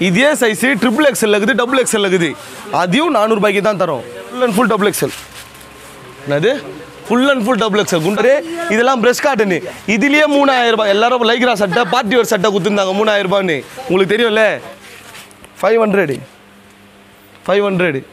இதே size triple XL இருக்குது double XL இருக்குது அதையும் நானூறுபாய்க்கு தான் தரோம் full and full double XL என்னது full and full double XL குண்டரே இதெல்லாம் பிரஷ் காட்டனு இதுலேயே மூணாயிரம் ரூபாய் எல்லாரும் லைக்ரா சட்டை பார்ட்டி வேர் சட்டை கொடுத்துருந்தாங்க மூணாயிரம் ரூபான்னு உங்களுக்கு தெரியும்ல ஃபைவ் ஹண்ட்ரடு ஃபைவ் ஹண்ட்ரடு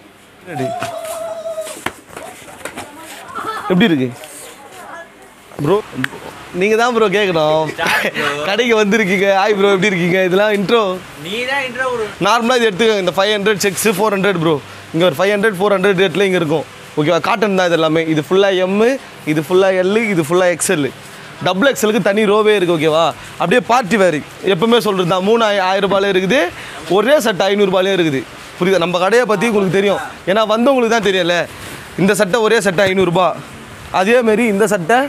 எப்படி இருக்கு ப்ரோ நீங்கள் தான் ப்ரோ கேட்கணும் கடைக்கு வந்திருக்கீங்க ஆய் ப்ரோ எப்படி இருக்கீங்க இதெல்லாம் இன்ட்ரோ நீ தான் இன்ட்ரோ ஒரு நார்மலாக இது எடுத்துக்கோங்க இந்த five hundred six four hundred bro இங்கே ஒரு ஃபைவ் ஹண்ட்ரட் ஃபோர் ஹண்ட்ரட் ரேட்டில் இங்கே இருக்கும் ஓகேவா காட்டன் தான் இது எல்லாமே இது ஃபுல்லாக எம்மு இது ஃபுல்லாக எல்லு இது ஃபுல்லாக எக்ஸ்எல் டபுள் எக்ஸ்எலுக்கு தனி ரோவே இருக்குது ஓகேவா அப்படியே பார்ட்டி வேரி எப்பவுமே சொல்கிறது தான் மூணு ஆயி- ஆயிரம் ரூபாயிலே இருக்குது ஒரே சட்டை ஐநூறுபாலே இருக்குது புரியுதா நம்ம கடையை பற்றி உங்களுக்கு தெரியும் ஏன்னா வந்தவங்களுக்கு தான் தெரியல இந்த சட்டை ஒரே சட்டை ஐநூறுரூபா அதேமாரி இந்த சட்டை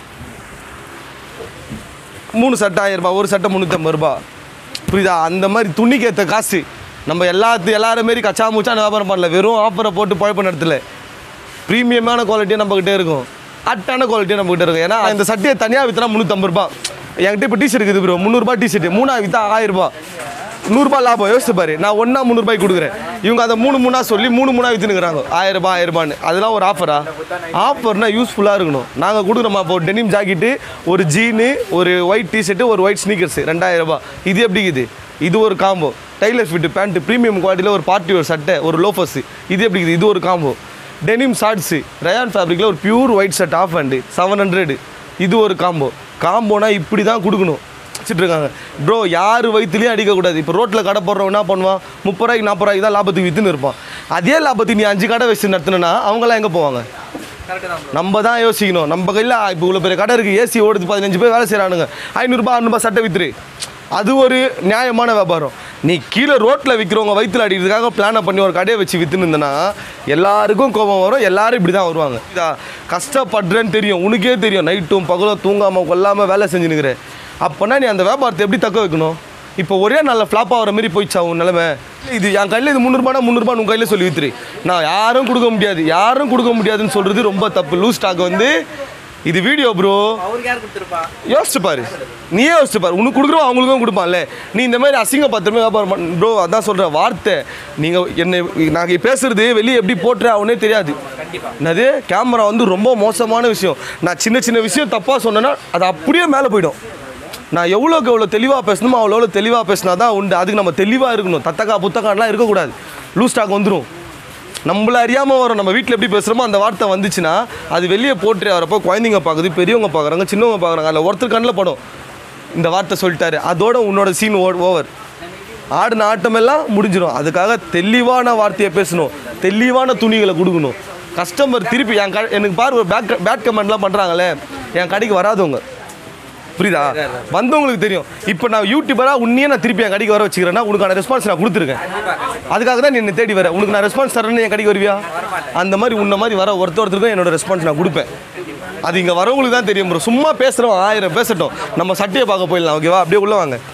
மூணு சட்டை ஆயிரம் ரூபாய் ஒரு சட்டை முந்நூற்றம்பது ரூபா புரியுதா அந்த மாதிரி துணிக்கு ஏற்ற காசு நம்ம எல்லாத்து எல்லாரும் மாரி கச்சா மூச்சா வியாபாரம் பண்ணல வெறும் ஆஃபரை போட்டு பழப்ப நடத்தல ப்ரீமியமான குவாலிட்டியாக நம்மக்கிட்டே இருக்கும் அட்டான குவாலிட்டியாக நம்மக்கிட்ட இருக்கும் ஏன்னா இந்த சட்டையை தனியாக விற்றா முந்நூற்றம்பது ரூபா என்கிட்ட இப்போ டிஷர்ட் இருக்குது ப்ரோ முந்நூறுபா டிஷர்ட் மூணா விற்றா ஆயிரம் ரூபாய் நூறுரூபா லாபம் யோசிச்சு பாரு நான் ஒன்றா முந்நூறுபாய்க்கு கொடுக்குறேன் இவங்க அதை மூணு மூணா சொல்லி மூணு மூணா விற்றுனுக்குறாங்க ஆயிரம் ரூபாய் ஆயிரம் ரூபான்னு அதெல்லாம் ஒரு ஆஃபரா ஆஃபர்னா யூஸ்ஃபுல்லாக இருக்கணும் நாங்கள் கொடுக்குறோமா இப்போ டெனிம் ஜாக்கெட்டு ஒரு ஜீனு ஒரு ஒயிட் டிஷர்ட்டு ஒரு ஒயிட் ஸ்னீக்கர்ஸ் ரெண்டாயிரம் ரூபாய் இது எப்படி இது இது ஒரு combo tailor fit pant premium குவாலிட்டியில் ஒரு பார்ட்டி ஒரு சட்டை ஒரு லோஃபர்ஸ் இது எப்படி இருக்குது இது ஒரு காம்போ டெனிம் ஷார்ட்ஸு ரயான் ஃபேப்ரிக்கில் ஒரு pure white shirt half hand seven hundred இது ஒரு காம்போ காம்போனா இப்படி தான் கொடுக்கணும் வச்சுட்டு இருக்காங்க ப்ரோ யார் வயிற்றுலையும் அடிக்கக்கூடாது இப்போ ரோட்டில் கடை போடுறவன் என்ன பண்ணுவான் முப்பது ரூபாய்க்கு நாற்பது ரூபாய்க்கு தான் லாபத்துக்கு விற்றுன்னு இருப்பான் அதே லாபத்துக்கு நீ அஞ்சு கடை வச்சு நடத்தினா அவங்களாம் எங்கே போவாங்க கரெக்டு தான் bro. நம்ம தான் யோசிக்கணும் நம்ம கையில் இப்போ இவ்வளோ பெரிய கடை இருக்குது ஏசி ஓடுது பதினஞ்சு பேர் வேலை செய்கிறானுங்க ஐநூறுரூபா அறுநூறுபா சட்டை வித்துரு அது ஒரு நியாயமான வியாபாரம் நீ கீழே ரோட்டில் விற்கிறவங்க வயிற்றுல அடிக்கிறதுக்காக பிளானை பண்ணி ஒரு கடையை வச்சு விற்றுன்னு இருந்தனா எல்லாருக்கும் கோபம் வரும் எல்லாரும் இப்படி தான் வருவாங்க இதா கஷ்டப்படுறேன்னு தெரியும் உனக்கே தெரியும் நைட்டும் பகலும் தூங்காமல் கொல்லாமல் வேலை செஞ்சுனுக்கிற அப்போனா நீ அந்த வியாபாரத்தை எப்படி தக்க வைக்கணும் இப்போ ஒரே நாளில் ஃப்ளாப் ஆகிற மாதிரி போயிடுச்சா உன் நிலமை இது என் கையில் இது முந்நூறுபானா முந்நூறுபா உன் கையில் சொல்லி வித்துரு நான் யாரும் கொடுக்க முடியாது யாரும் கொடுக்க முடியாதுன்னு சொல்கிறது ரொம்ப தப்பு லூஸ் ஸ்டாக் வந்து இது வீடியோ ப்ரோ அவருக்கு யார் கொடுத்துருப்பா யோசிச்சு பாரு நீயே யோசிச்சு பாரு உனக்கு கொடுக்குறோம் அவங்களுக்கும் கொடுப்பான்ல நீ இந்த மாதிரி அசிங்க பத்திரமே வியாபாரம் பண்ண ப்ரோ அதான் சொல்கிற வார்த்தை நீங்கள் என்னை நாங்கள் பேசுறது வெளியே எப்படி போட்டுற அவனே தெரியாது என்னது கேமரா வந்து ரொம்ப மோசமான விஷயம் நான் சின்ன சின்ன விஷயம் தப்பாக சொன்னேன்னா அது அப்படியே மேலே போயிடும் நான் எவ்வளோக்கு எவ்வளோ தெளிவாக பேசணுமோ அவ்வளோ எவ்வளோ தெளிவாக பேசினா தான் உண்டு அதுக்கு நம்ம தெளிவாக இருக்கணும் தத்தக்கா புத்தகாலாம் இருக்கக்கூடாது லூஸ் ஸ்டாக் வந்துடும் நம்மள அறியாமல் வரும் நம்ம வீட்டில் எப்படி பேசுகிறோமோ அந்த வார்த்தை வந்துச்சுன்னா அது வெளியே போட்டு வரப்போ குழந்தைங்க பார்க்குது பெரியவங்க பார்க்குறாங்க சின்னவங்க பார்க்குறாங்க அதில் ஒருத்தர் கண்ணில் படும் இந்த வார்த்தை சொல்லிட்டாரு அதோட உன்னோட சீன் ஓவர் ஆடின ஆட்டமெல்லாம் முடிஞ்சிடும் அதுக்காக தெளிவான வார்த்தையை பேசணும் தெளிவான துணிகளை கொடுக்கணும் கஸ்டமர் திருப்பி என் க எனக்கு பாரு ஒரு பேக் பேட் கமெண்ட்லாம் பண்ணுறாங்களே என் கடைக்கு வராதவங்க புரியுதா வந்தவங்களுக்கு தெரியும் இப்போ நான் யூடியூபராக உன்னையே நான் திருப்பி என் கடைக்கு வர வச்சுக்கிறேன்னா உனக்கான ரெஸ்பான்ஸ் நான் கொடுத்துருக்கேன் அதுக்காக தான் நீ என்னை தேடி வர உனக்கு நான் ரெஸ்பான்ஸ் தரேன்னு என் கடைக்கு வருவியா அந்த மாதிரி உன்ன மாதிரி வர ஒருத்தர் ஒருத்தருக்கும் என்னோட ரெஸ்பான்ஸ் நான் கொடுப்பேன் அது இங்கே வரவங்களுக்கு தான் தெரியும் ப்ரோ சும்மா பேசுகிறோம் ஆயிரம் பேசட்டும் நம்ம சட்டையை பார்க்க போயிடலாம் ஓகேவா அப்படியே உள்ள வாங்க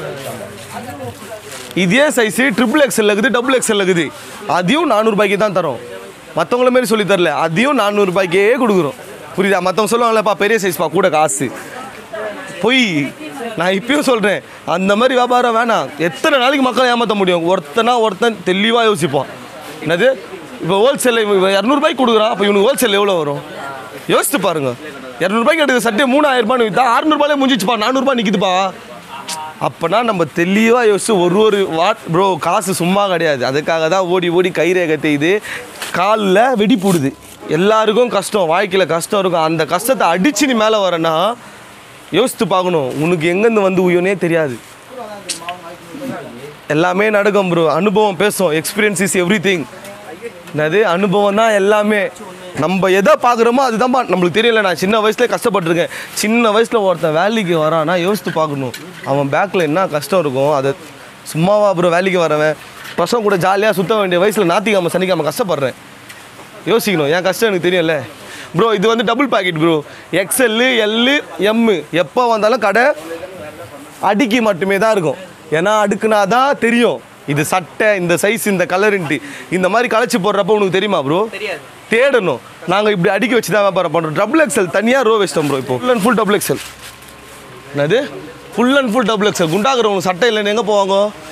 இதே சைஸு ட்ரிபிள் எக்ஸ்எல் இருக்குது டபுள் எக்ஸ்எல் இருக்குது அதையும் நானூறுபாய்க்கு தான் தரோம் மற்றவங்கள மாரி சொல்லி தரல அதையும் நானூறுபாய்க்கே கொடுக்குறோம் புரியுதா மற்றவங்க சொல்லுவாங்களேப்பா பெரிய சைஸ்ப்பா கூட காசு பொய் நான் இப்பயும் சொல்கிறேன் அந்த மாதிரி வியாபாரம் வேணாம் எத்தனை நாளைக்கு மக்களை ஏமாற்ற முடியும் ஒருத்தனா ஒருத்தன் தெளிவாக யோசிப்பான் என்னது இப்போ ஹோல்சேல் இரநூறுபாய்க்கு கொடுக்குறான் அப்போ இவனுக்கு ஹோல்சேல் எவ்வளோ வரும் யோசிச்சு பாருங்க இரநூறுபாய்க்கு எடுக்கிற சட்டை மூணாயிரம் ரூபான்னு விற்றா அறுநூறுபாலே முடிஞ்சிச்சுப்பா நானூறுபா நிற்கிதுப்பா அப்போனா நம்ம தெளிவாக யோசிச்சு ஒரு ஒரு வாட் ப்ரோ காசு சும்மா கிடையாது அதுக்காக தான் ஓடி ஓடி கைரேகை தேய்து காலில் வெடி போடுது எல்லாருக்கும் கஷ்டம் வாழ்க்கையில் கஷ்டம் இருக்கும் அந்த கஷ்டத்தை அடிச்சு நீ மேலே வரேன்னா யோசித்து பார்க்கணும் உனக்கு எங்கேருந்து வந்து உயனே தெரியாது எல்லாமே நடக்கும் ப்ரோ அனுபவம் பேசும் எக்ஸ்பீரியன்ஸ் இஸ் எவ்ரி திங் என்னது அனுபவம் தான் எல்லாமே நம்ம எதை பார்க்குறோமோ அதுதான்ப்பா நம்மளுக்கு தெரியல நான் சின்ன வயசுல கஷ்டப்பட்டிருக்கேன் சின்ன வயசில் ஒருத்தன் வேலைக்கு வரான்னா யோசித்து பார்க்கணும் அவன் பேக்கில் என்ன கஷ்டம் இருக்கும் அதை சும்மாவா அப்புறம் வேலைக்கு வரவன் பசங்க கூட ஜாலியாக சுத்த வேண்டிய வயசில் ஞாத்திக்காம சனிக்காம கஷ்டப்படுறேன் யோசிக்கணும் என் கஷ்டம் எனக்கு தெரியும்ல ப்ரோ இது வந்து double pocket bro XL L M எப்போ வந்தாலும் கடை அடிக்கி மட்டுமே தான் இருக்கும் ஏன்னா அடுக்குனா தான் தெரியும் இது சட்டை இந்த சைஸ் இந்த கலருன்ட்டு இந்த மாதிரி களைச்சி போடுறப்ப உனக்கு தெரியுமா ப்ரோ தெரியாது தேடணும் நாங்கள் இப்படி அடுக்கி வச்சு தான் வியாபாரம் பண்ணுறோம் டபுள் எக்ஸல் தனியாக ரோ வச்சிட்டோம் ப்ரோ இப்போ full and full double XL என்னது full and full double XL குண்டாகிறவங்க சட்டை இல்லைன்னு எங்கே போவாங்க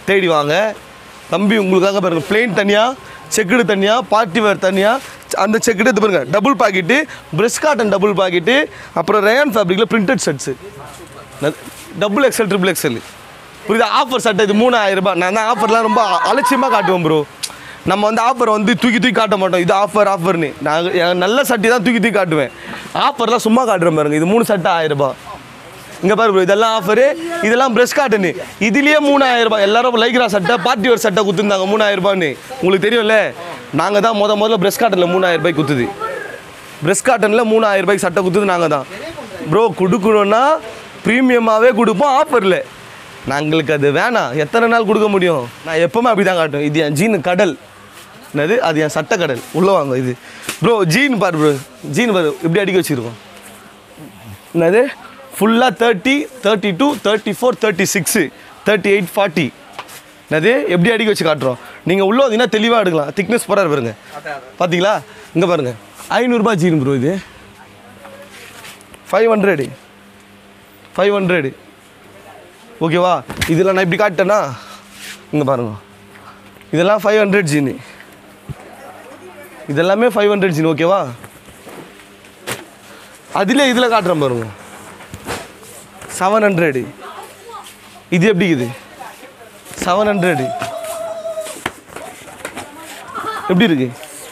தேடி வாங்க தம்பி உங்களுக்காக பாருங்கள் பிளெயின் தனியாக செக்குடு தனியாக பார்ட்டி வேர் தனியாக அந்த செக்குடு எடுத்து பாருங்க double pocket fresh cotton double pocket அப்புறம் ரயான் ஃபேப்ரிக்கில் printed shirts double XL triple XL புரியுதா ஆஃபர் சட்டை இது மூணாயிரம் ரூபாய் நான் தான் ஆஃபர்லாம் ரொம்ப அலட்சியமாக காட்டுவேன் ப்ரோ நம்ம வந்து ஆஃபர் வந்து தூக்கி தூக்கி காட்ட மாட்டோம் இது ஆஃபர் ஆஃபர்னு நான் என் நல்ல சட்டை தான் தூக்கி தூக்கி காட்டுவேன் ஆஃபர்லாம் சும்மா காட்டுறேன் பாருங்க இது மூணு சட்டை ஆயிரம் ரூபாய் இங்கே பாரு bro, இதெல்லாம் ஆஃபரு இதெல்லாம் ப்ரெஷ் காட்டனு இதுலேயே மூணாயிரம் ரூபாய் எல்லாரும் லைக்ரா சட்டை பார்ட்டி வேர் சட்டை குத்துருந்தாங்க மூணாயிரம் ரூபான்னு உங்களுக்கு தெரியும்ல நாங்கள் தான் முத முதல்ல ப்ரெஷ் காட்டனில் மூணாயிரம் ரூபாய் குத்துது ப்ரெஷ் காட்டனில் மூணாயிரம் ரூபாய்க்கு சட்டை குத்துது நாங்கள் தான் ப்ரோ கொடுக்கணுன்னா ப்ரீமியமாகவே கொடுப்போம் ஆஃபரில் நாங்களுக்கு அது வேணாம் எத்தனை நாள் கொடுக்க முடியும் நான் எப்போவுமே அப்படி தான் காட்டுவேன் இது என் ஜீன் கடல் என்னது அது என் சட்டை கடல் உள்ளே வாங்க இது ப்ரோ ஜீன் பாரு ப்ரோ ஜீன் பாரு இப்படி அடிக்க வச்சுருக்கோம் என்னது ஃபுல்லாக thirty thirty two thirty four thirty six thirty eight forty என்னது எப்படி அடிக்க வச்சு காட்டுறோம் நீங்கள் உள்ளே வந்தீங்கன்னா தெளிவாக எடுக்கலாம் திக்னஸ் போகிறாரு பாருங்க பார்த்தீங்களா இங்கே பாருங்க ஐநூறுரூபா ஜீன் ப்ரோ இது ஃபைவ் ஹண்ட்ரடு ஃபைவ் ஹண்ட்ரடு ஓகேவா இதெல்லாம் நான் இப்படி காட்டேன்னா இங்கே பாருங்க இதெல்லாம் ஃபைவ் ஹண்ட்ரட் ஜீனு இதெல்லாமே ஃபைவ் ஹண்ட்ரட் ஜீன் ஓகேவா அதிலே இதில் காட்டுறேன் பாருங்க செவன் ஹண்ட்ரடு இது எப்படி இது செவன் ஹண்ட்ரடு எப்படி இருக்கு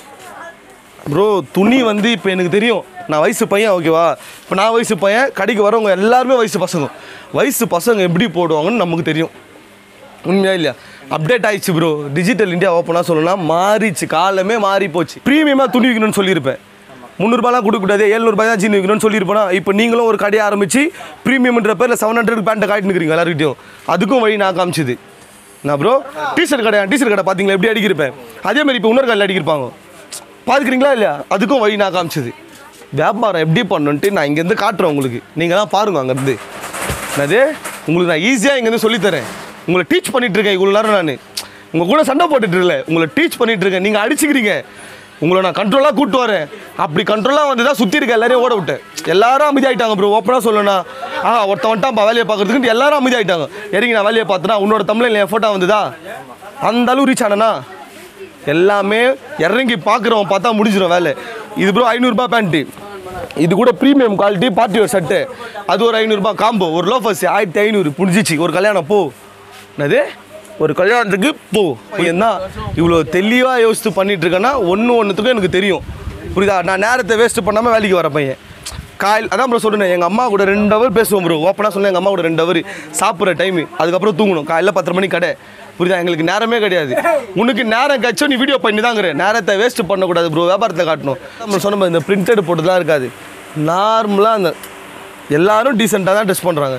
ப்ரோ துணி வந்து இப்போ எனக்கு தெரியும் நான் வயசு பையன் ஓகேவா இப்போ நான் வயசு பையன் கடைக்கு வரவங்க எல்லாருமே வயசு பசங்க வயசு பசங்க எப்படி போடுவாங்கன்னு நமக்கு தெரியும் உண்மையா இல்லையா அப்டேட் ஆயிடுச்சு ப்ரோ டிஜிட்டல் இந்தியா ஓப்பனாக சொல்லணும்னா மாறிச்சு காலமே மாறி போச்சு ப்ரீமியமாக துணி விற்கணும்னு சொல்லியிருப்பேன் முந்நூறுபாலாம் கொடுக்கக்கூடாது எழுநூறுபாய் தான் ஜீன் விற்கணும்னு சொல்லியிருப்போனா இப்போ நீங்களும் ஒரு கடையை ஆரம்பிச்சு ப்ரீமியம்ன்ற பேரில் செவன் ஹண்ட்ரட் பேண்ட்டை காட்டினுக்கிறீங்க எல்லாருக்கிட்டையும் அதுக்கும் வழி நான் காமிச்சுது நான் ப்ரோ டிஷர்ட் கடை டிஷர்ட் கடை பார்த்தீங்களா எப்படி அடிக்கிருப்பேன் அதே மாதிரி இப்போ இன்னொரு கடையில் அடிக்கிருப்பாங்க பார்த்துக்கிறீங்களா இல்லையா அதுக்கும் வழி நான் காமிச்சது வியாபாரம் எப்படி பண்ணணுன்ட்டு நான் இங்கேருந்து காட்டுறேன் உங்களுக்கு நீங்கள் தான் பாருங்க அங்கேருந்து என்னது உங்களுக்கு நான் ஈஸியாக இங்கேருந்து சொல்லித்தரேன் உங்களை டீச் பண்ணிட்டு இருக்கேன் இவ்வளோ நேரம் நான் உங்கள் கூட சண்டை போட்டுட்டு இருக்கல உங்களை டீச் பண்ணிட்டு இருக்கேன் நீங்கள் அடிச்சுக்கிறீங்க உங்களை நான் கண்ட்ரோலாக கூட்டு வரேன் அப்படி கண்ட்ரோலாக வந்து தான் சுற்றி இருக்க எல்லாரையும் ஓட விட்டேன் எல்லாரும் அமைதியாயிட்டாங்க ப்ரோ ஓப்பனாக சொல்லணும்னா ஆ ஒருத்தன் வந்துட்டான் வேலையை பார்க்கறதுக்கு எல்லாரும் அமைதியாயிட்டாங்க இறங்கி நான் வேலையை பார்த்தனா உன்னோட தமிழில் என் ஃபோட்டோ வந்ததா அந்த அளவு ரீச் ஆனனா எல்லாமே இறங்கி பார்க்குறவன் பார்த்தா முடிஞ்சிடும் வேலை இது ப்ரோ ஐநூறுரூபா பேண்ட்டு இது கூட ப்ரீமியம் குவாலிட்டி பார்ட்டி ஒரு ஷர்ட்டு அது ஒரு ஐநூறுரூபா காம்போ ஒரு லோஃபர்ஸ் ஆயிரத்தி ஐநூறு புடிச்சிச்சு ஒரு கல்யாணம் போ என்னது ஒரு கல்யாணத்துக்கு போ என்ன இவ்வளோ தெளிவாக யோசித்து பண்ணிட்டு இருக்கேன்னா ஒன்று ஒன்றுத்துக்கும் எனக்கு தெரியும் புரியுதா நான் நேரத்தை வேஸ்ட் பண்ணாமல் வேலைக்கு வர பையன் காயில் அதான் ப்ரோ சொல்கிறேன் எங்கள் அம்மா கூட ரெண்டு ஹவர் பேசுவோம் ப்ரோ ஓப்பனாக சொன்னேன் எங்கள் அம்மா கூட ரெண்டு ஹவர் சாப்பிட்ற டைம் அதுக்கப்புறம் தூங்கணும் காலையில் பத்தரை மணி கடை புரியுதா எங்களுக்கு நேரமே கிடையாது உனக்கு நேரம் கச்சோ நீ வீடியோ பண்ணி தாங்கிற நேரத்தை வேஸ்ட் பண்ணக்கூடாது ப்ரோ வியாபாரத்தை காட்டணும் நம்ம சொன்ன மாதிரி இந்த பிரிண்டட் போட்டதுலாம் இருக்காது நார்மலாக அந்த எல்லாரும் டீசெண்டாக தான் ட்ரெஸ் பண்ணுறாங்க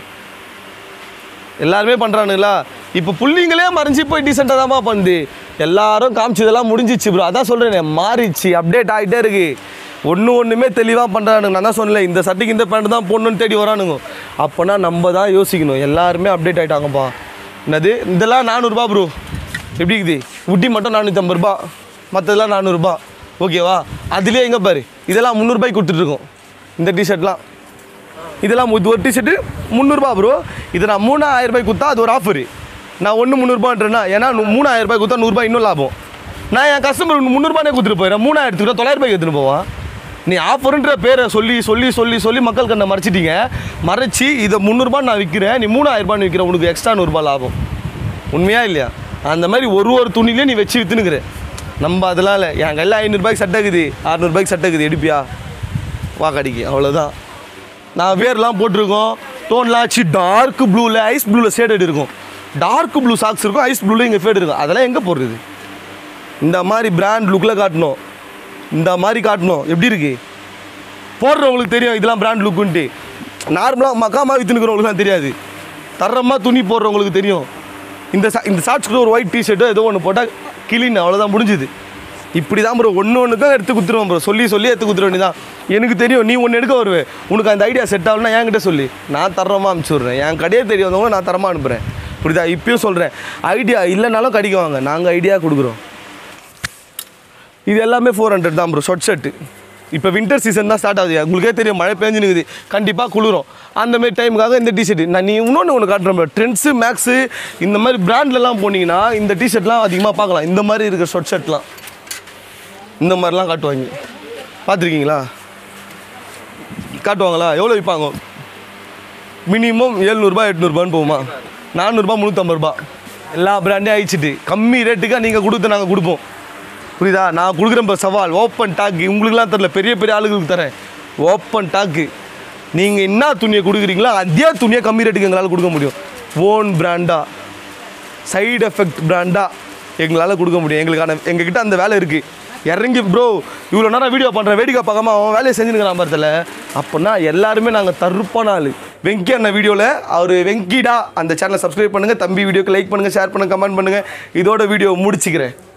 எல்லாருமே பண்ணுறானுங்களா இப்போ புள்ளிங்களே மறைஞ்சு போய் டீசெண்டாக தான்மா பண்ணுது எல்லாரும் காமிச்சதெல்லாம் முடிஞ்சிச்சு ப்ரோ அதான் சொல்கிறேன் மாறிச்சு அப்டேட் ஆகிட்டே இருக்கு ஒன்று ஒன்றுமே தெளிவாக பண்ணுறானுங்க நான் தான் சொன்னல இந்த சட்டைக்கு இந்த பேண்ட் தான் போடணும்னு தேடி வரானுங்க அப்போனா நம்ம தான் யோசிக்கணும் எல்லாருமே அப்டேட் ஆகிட்டாங்கப்பா என்னது இதெல்லாம் நானூறுரூபா ப்ரோ எப்படி இருக்குது உட்டி மட்டும் நானூற்றம்பது ரூபா மற்றதெல்லாம் நானூறுரூபா ஓகேவா அதுலேயே எங்கே பாரு இதெல்லாம் முந்நூறுபாய்க்கு கொடுத்துட்ருக்கோம் இந்த டிஷர்ட்லாம் இதெல்லாம் இது ஒரு டிஷர்ட்டு முந்நூறுபா ப்ரோ இது நான் மூணாயிரம் ரூபாய் கொடுத்தா அது ஒரு ஆஃபரு நான் ஒன்று முந்நூறுபான்றேன்னா ஏன்னா நூ- மூணாயிரம் ரூபாய் கொடுத்தா நூறுரூபா இன்னும் லாபம் நான் என் கஸ்டமருக்கு முந்நூறுபானே கொடுத்துட்டு போயிடுறேன் மூணாயிரத்துக்கு கூட தொள்ளாயிரம் ரூபாய்க்கு எடுத்துன்னு போவான் நீ ஆஃபருன்ற பேரை சொல்லி சொல்லி சொல்லி சொல்லி மக்கள் கண்ணை மறைச்சிட்டீங்க மறைச்சி இதை முந்நூறுபா நான் விற்கிறேன் நீ மூணாயிரம் ரூபான்னு விற்கிறேன் உனக்கு எக்ஸ்ட்ரா நூறுரூபா லாபம் உண்மையா இல்லையா அந்த மாதிரி ஒரு ஒரு துணிலையும் நீ வச்சு விற்றுனுக்குற நம்ம அதெல்லாம் இல்லை என் கையில் ஐநூறுபாய்க்கு சட்டை இருக்குது அறநூறுபாய்க்கு சட்டை இருக்குது எடுப்பியா வா கடிக்கு அவ்வளோதான் நான் வேர்லாம் போட்டிருக்கோம் டோன்லாம் ஆச்சு டார்க் ப்ளூவில் ஐஸ் ப்ளூவில் ஷேடட் இருக்கும் டார்க் ப்ளூ சாக்ஸ் இருக்கும் ஐஸ் ப்ளூவில் இங்கே ஃபேட் இருக்கும் அதெல்லாம் எங்கே போடுறது இந்த மாதிரி பிராண்ட் லுக்கில் காட்டணும் இந்த மாதிரி காட்டணும் எப்படி இருக்கு போடுறவங்களுக்கு தெரியும் இதெல்லாம் பிராண்ட் லுக்குன்ட்டு நார்மலாக மக்காமா விற்றுனுக்கிறவங்களுக்குலாம் தெரியாது தரமாக துணி போடுறவங்களுக்கு தெரியும் இந்த சா- இந்த ஷார்ட்ஸ் கூட ஒரு ஒயிட் டிஷர்ட்டோ ஏதோ ஒன்று போட்டால் கிளீன் அவ்வளோதான் முடிஞ்சுது இப்படி தான் ப்ரோ ஒன்று ஒன்று தான் எடுத்து குத்துருவோம் ப்ரோ சொல்லி சொல்லி எடுத்து குத்துற வேண்டியதான் எனக்கு தெரியும் நீ ஒன்று எடுக்க வருவே உனக்கு அந்த ஐடியா செட் ஆகலன்னா என்கிட்ட சொல்லி நான் தரமாக அனுப்பிச்சி விட்றேன் என் கடையே தெரியாதவங்க நான் தரமாக அனுப்புகிறேன் புரியுதா இப்பயும் சொல்கிறேன் ஐடியா இல்லைனாலும் கடிக்க வாங்க நாங்கள் ஐடியா கொடுக்குறோம் இது எல்லாமே ஃபோர் ஹண்ட்ரட் தான் ப்ரோ ஷொட் ஷர்ட்டு இப்போ வின்டர் சீசன் தான் ஸ்டார்ட் ஆகுது உங்களுக்கே தெரியும் மழை பெஞ்சுனுக்குது கண்டிப்பாக குளிரும் அந்த மாதிரி டைமுக்காக இந்த டிஷர்ட் நான் நீ இன்னொன்று ஒன்று காட்டுறேன் ட்ரெண்ட்ஸு மேக்ஸு இந்த மாதிரி பிராண்ட்லலாம் போனீங்கன்னா இந்த டிஷர்ட்லாம் அதிகமாக பார்க்கலாம் இந்த மாதிரி இருக்கிற ஷொட் ஷர்ட்லாம் இந்த மாதிரிலாம் காட்டுவாங்க பார்த்துருக்கீங்களா காட்டுவாங்களா எவ்வளோ விற்பாங்க மினிமம் ஏழ்நூறுபா எட்நூறுபான்னு போகுமா நானூறுபா முந்நூற்றம்பது ரூபா எல்லா பிராண்டே ஆயிடுச்சிட்டு கம்மி ரேட்டுக்காக நீங்கள் கொடுத்து நாங்கள் கொடுப்போம் புரியுதா நான் கொடுக்குறேன் இப்போ சவால் ஓப்பன் டாக்கு உங்களுக்குலாம் தெரில பெரிய பெரிய ஆளுங்களுக்கு தரேன் ஓப்பன் டாக்கு நீங்கள் என்ன துணியை கொடுக்குறீங்களோ அதே துணியை கம்மி ரேட்டுக்கு எங்களால் கொடுக்க முடியும் ஓன் பிராண்டாக சைடு எஃபெக்ட் பிராண்டாக எங்களால் கொடுக்க முடியும் எங்களுக்கான எங்ககிட்ட அந்த வேலை இருக்குது இறங்கி ப்ரோ இவ்வளோ நேரம் வீடியோ பண்ணுறேன் வேடிக்கை பார்க்காம அவன் வேலையை செஞ்சுருக்கிறான் பார்த்தல அப்படின்னா எல்லாருமே நாங்கள் தருப்பான ஆள் வெங்கி அண்ணன் வீடியோவில் அவர் வெங்கிடா அந்த சேனலை சப்ஸ்கிரைப் பண்ணுங்கள் தம்பி வீடியோக்கு லைக் பண்ணுங்கள் ஷேர் பண்ணுங்கள் கமெண்ட் பண்ணுங்கள் இதோட வீடியோ முடிச்சுக்கிறேன்